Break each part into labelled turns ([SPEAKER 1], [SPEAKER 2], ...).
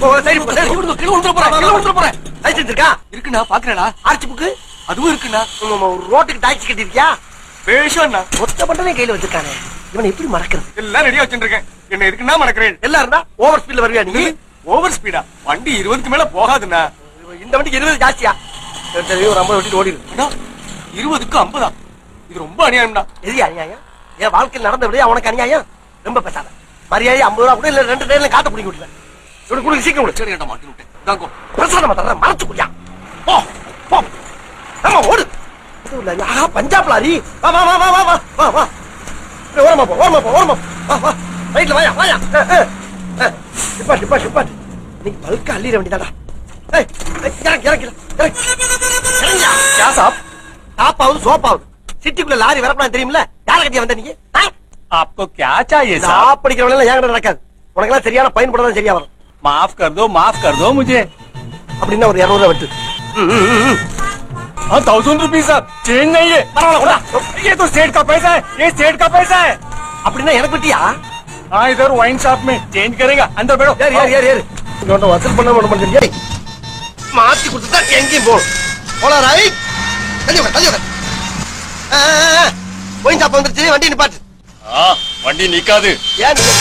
[SPEAKER 1] ஓ, சரி போ, சரி, விடுங்க, கீழே விழுந்துற போறேன், கீழே விழுந்துற போறேன். லைசென்ஸ் இருக்கா?
[SPEAKER 2] இருக்குண்ணா பாக்குறேண்ணா
[SPEAKER 1] ஆர்ச்சி புக்கு?
[SPEAKER 2] அதுவும் இருக்குண்ணா
[SPEAKER 1] உம், உம், ரோட்டுக்கு டாக்ஸி கட்டிருக்கியா?
[SPEAKER 2] பேஷண்ணா
[SPEAKER 1] மொத்த பண்டமே கையில வச்சிருக்கானே. இவனை எப்படி மறக்கிறது?
[SPEAKER 2] எல்லாம் ரெடியா வச்சுருக்கேன் என்ன இருக்குன்னா மணக்கிறேன்
[SPEAKER 1] எல்லாம் இருந்தா over speed ல வருவியா நீ?
[SPEAKER 2] ஓவர் ஸ்பீடா வண்டி இருபதுக்கு மேல போகாதுண்ணா
[SPEAKER 1] இந்த வண்டிக்கு 20 ஜாஸ்தியா? சரி, சரி, ஒரு 50 ஓட்டிட்டு ஓடிரு.
[SPEAKER 2] அண்ணா இருபதுக்கு ஐம்பதா இது ரொம்ப அநியாயம்டா
[SPEAKER 1] எதுயா அநியாயம்? என் வாழ்க்கையில் நடந்த விடையா உனக்கு அநியாயம்? ரொம்ப பேசாத. மரியாதை 50 ரூபா கூட இல்ல ரெண்டு டைம்ல காட்ட பிடிக்க விட்டுருவேன். இவனுக்கு கொடுங்க, சீக்கிரம் கொடு.
[SPEAKER 2] சரி ஏன்டா மாட்டி விட்டேன் தாங்கோ
[SPEAKER 1] பிரசாதமா தர்றேன், மறைச்சு குடியா. போ, போ. ஆமா, ஓடு. இது இல்ல, ஆஹா, பஞ்சாப் லாரி. வா, வா, வா, வா, வா, வா, வா, வா. இப்படி ஓரமா போ, ஓரமா போ, ஓரமா போ. வா, வா. ரைட்ல வாயா, வாயா. அஹ், அஹ், அஹ். நிப்பாட்டு, நிப்பாட்டு, நிப்பாட்டு. இன்னைக்கு பல்கா அள்ளிட வேண்டியதாடா. ஏய், ஏய், இறங்கு, இறங்கு, இறங்கு. இறங்குயா.
[SPEAKER 2] யா சாப்
[SPEAKER 1] டாப்பாவது சோப்பாவது சிட்டிக்குள்ள லாரி வரப்படாது தெரியுமில்ல யார கட்டியா வந்த நீங்க ஆ?
[SPEAKER 2] आपको क्या चाहिए साहब
[SPEAKER 1] நான் படிக்கிறவங்க எல்லாம் என்கிட்ட நடக்காது உனக்கெல்லாம் சரியான பயன்பட தான் சரியா வரும்
[SPEAKER 2] माफ कर दो माफ कर दो मुझे
[SPEAKER 1] அப்படின்னா ஒரு இருநூறு ரூபா விட்டு ம், ம், ம், ம்.
[SPEAKER 2] हाँ थाउजेंड रुपीज साहब चेंज नहीं है
[SPEAKER 1] பரவாயில்ல, கொண்டா.
[SPEAKER 2] ये तो सेठ का पैसा है ये सेठ का पैसा है
[SPEAKER 1] அப்படின்னா எனக்கு விட்டியா
[SPEAKER 2] हाँ इधर वाइन शॉप में चेंज करेगा अंदर बैठो
[SPEAKER 1] ஏறு ஏறு ஏறு ஏறு இங்க வசூல் பண்ண விட மாட்டேன் ஏய் மாத்தி கொடுத்துட்டா எங்கேயும் போகும் போலாம் ரைட் தள்ளி உட்கார் தள்ளி உட்கார் ஆ, ஆ, ஆ. போய் சாப்பா வந்துருச்சு வண்டி நிப்பாட்டு
[SPEAKER 2] हाँ வண்டி நிக்காது
[SPEAKER 1] ஏன் நீ-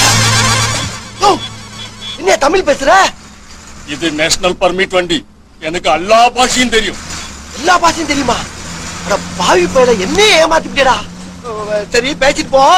[SPEAKER 1] ஓ, என்ன தமிழ் பேசுற
[SPEAKER 2] இது நேஷனல் பர்மிட் வண்டி எனக்கு எல்லா பாஷையும் தெரியும்
[SPEAKER 1] எல்லா பாஷையும் தெரியுமா அட பாவி பயில என்ன ஏமாத்திட்டேடா சரி பேசிட்டு போ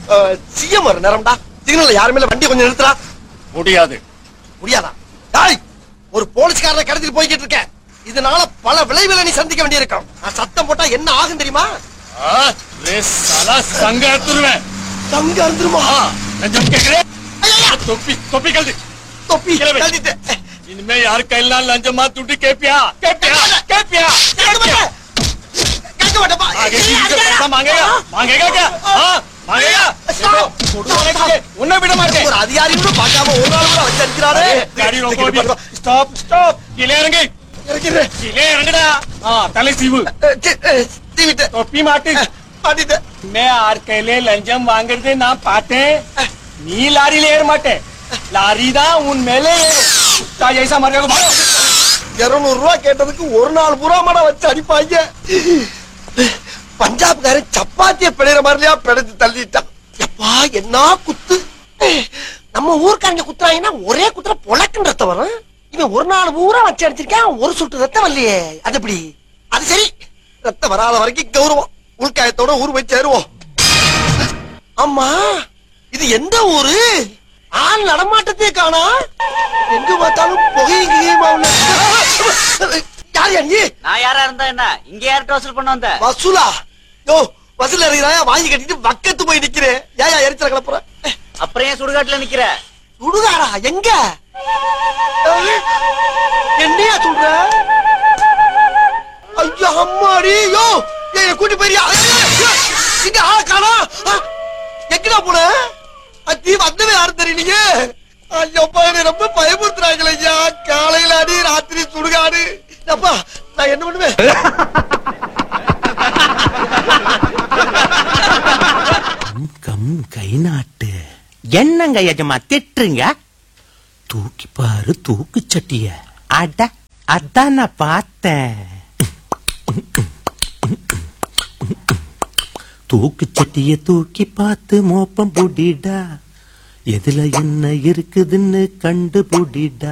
[SPEAKER 1] சிஎம் வர நேரம்டா சிக்னல்ல யாருமே இல்ல, வண்டி கொஞ்சம் நிறுத்துறா
[SPEAKER 2] முடியாது
[SPEAKER 1] முடியாதா டாய் ஒரு போலீஸ்காரனை கடத்திட்டு போய்கிட்டு இருக்கேன் இதனால பல விளைவுகளை நீ சந்திக்க வேண்டியிருக்கும் நான் சத்தம் போட்டா என்ன ஆகும் தெரியுமா
[SPEAKER 2] हाँ, रे साला संग तुरवें
[SPEAKER 1] தங்க இருந்துருமா
[SPEAKER 2] हाँ मैं जब के करे टोपी टोपी कर दे
[SPEAKER 1] தொப்பி
[SPEAKER 2] கிளை வை.
[SPEAKER 1] கழட்டிட்டேன்.
[SPEAKER 2] इनमें यार कैलना लंजमा टूटी के पिया के पिया के पिया के
[SPEAKER 1] கேட்க
[SPEAKER 2] पिया
[SPEAKER 1] மாட்டேன். கேட்க மாட்டேன்ப்பா.
[SPEAKER 2] आगे
[SPEAKER 1] ஏய்,
[SPEAKER 2] किसी से
[SPEAKER 1] அடிக்காத.
[SPEAKER 2] पैसा मांगेगा मांगेगा क्या हाँ मांगेगा
[SPEAKER 1] Stop.
[SPEAKER 2] फोटो वाले के लिए उन्हें भी मार
[SPEAKER 1] ஒரு அதிகாரி கூட பார்க்காம ஒரு நாள் கூட வச்சு அடிக்கிறாரு
[SPEAKER 2] गाड़ी रोको अभी स्टॉप स्टॉप किले इറങ്ങി
[SPEAKER 1] இறக்கிறேன்.
[SPEAKER 2] किले इറങ്ങടാ हाँ तले सीव
[SPEAKER 1] அஹ், சி- அஹ், தீவிட்டேன்.
[SPEAKER 2] टोपी माटी
[SPEAKER 1] அஹ், மாட்டிட்டேன்.
[SPEAKER 2] मैं आर कैले लंजम वांगरदे ना पाते नी लारी लेर माटे लारी दा उन मेले कुत्ता जैसा मर जाएगा भागो
[SPEAKER 1] இருநூறு ரூபாய் கேட்டதுக்கு ஒரு நாள் பூரா மட வச்சு அடிப்பாங்க பஞ்சாப்காரன் சப்பாத்திய பிழைற மாதிரியா பிழைச்சு தள்ளிட்டான் எப்பா என்ன குத்து நம்ம ஊர்க்காரங்க குத்துறாங்கன்னா ஒரே குத்துற பொழக்குன்னு ரத்தம் வரும் இவன் ஒரு நாள் பூரா வச்சு அடிச்சிருக்கான் ஒரு சொட்டு ரத்தம் வரலையே அது எப்படி அது சரி ரத்தம் வராத வரைக்கும் கௌரவம் உள்காயத்தோட ஊர் போய் சேருவோம் ஆமா இது எந்த ஊரு ஆள் நடமாட்டத்தே காணா எங்க பார்த்தாலும் புகையும் கிகையுமா உள்ள யார் யா நீ
[SPEAKER 3] நான் யாரா இருந்தா என்ன இங்க யார்கிட்ட வசூல் பண்ண வந்த
[SPEAKER 1] வசூலா யோ வசூல் இறங்கிறாயா வாங்கி கட்டிட்டு பக்கத்து போய் நிக்கிறேன் ஏயா எரிச்சல கிளப்புற
[SPEAKER 3] அப்புறம் ஏன் சுடுகாட்டுல நிக்கிற
[SPEAKER 1] சுடுகாடா எங்க ஏய், என்னையா சொல்ற ஐயா அம்மாடி யோ ஏய் கூட்டி போயிரியா இங்க ஆள காணா எங்கடா போன அத்தி வந்தவே யாரும் தெரியலீங்க ஐயோ என்ன ரொம்ப பயமுறுத்துறாங்களே ஐயா காலையில அடி ராத்திரி சுடுகாடு அப்பா நான் என்ன பண்ணுவேன்
[SPEAKER 4] கம் கை நாட்டு என்னங்க எஜமா திட்டுறீங்க தூக்கி பாரு தூக்கு சட்டிய அட அதான் நான் பார்த்தேன் தூக்கு சட்டிய தூக்கி பார்த்து மோப்பம் புடிடா எதுல என்ன இருக்குதுன்னு கண்டு புடிடா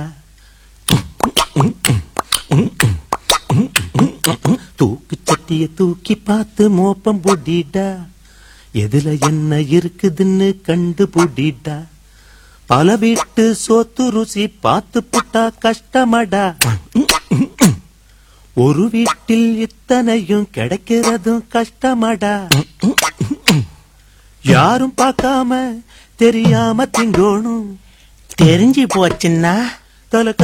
[SPEAKER 4] தூக்கு சட்டிய தூக்கி பார்த்து மோப்பம் புடிடா எதுல என்ன இருக்குதுன்னு கண்டு புடிடா பல வீட்டு சோத்து ருசி பார்த்து புட்டா கஷ்டமடா ஒரு வீட்டில் இத்தனையும் கிடைக்கிறதும் கஷ்டமடா யாரும் பார்க்காம தெரியாம திங்கோணும் தெரிஞ்சு போச்சுன்னா தலை